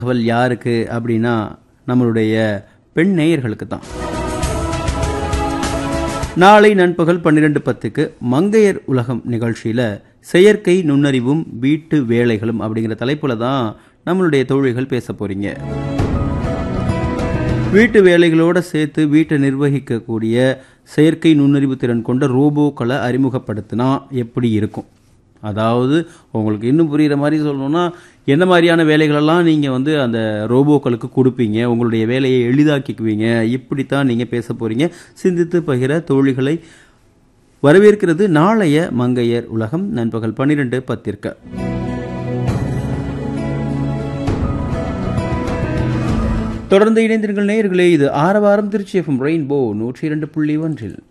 தகவல் யாருக்கு அப்படின்னா நம்மளுடைய பெண் நேயர்களுக்கு தான் நாளை நண்பகல் பன்னிரெண்டு பத்துக்கு மங்கையர் உலகம் நிகழ்ச்சியில் செயற்கை நுண்ணறிவும் வீட்டு வேலைகளும் அப்படிங்கிற தலைப்புல தான் நம்மளுடைய தோழிகள் பேச போறீங்க வீட்டு வேலைகளோட சேர்த்து வீட்டை நிர்வகிக்கக்கூடிய செயற்கை நுண்ணறிவு திறன் கொண்ட ரோபோக்களை அறிமுகப்படுத்தினா எப்படி இருக்கும் அதாவது உங்களுக்கு இன்னும் புரிகிற மாதிரி சொல்லணும்னா என்ன மாதிரியான வேலைகளெல்லாம் நீங்கள் வந்து அந்த ரோபோக்களுக்கு கொடுப்பீங்க உங்களுடைய வேலையை எளிதாக்கிக்குவீங்க இப்படித்தான் நீங்கள் பேச போகிறீங்க சிந்தித்து பகிர தோழிகளை வரவேற்கிறது நாளைய மங்கையர் உலகம் நண்பகல் பன்னிரெண்டு பத்திற்கு தொடர்ந்து இணைந்திருங்கள் நேயர்களே இது ஆரவாரம் திருச்சி எஃப்எம் ரெயின்போ நூற்றி இரண்டு புள்ளி ஒன்றில்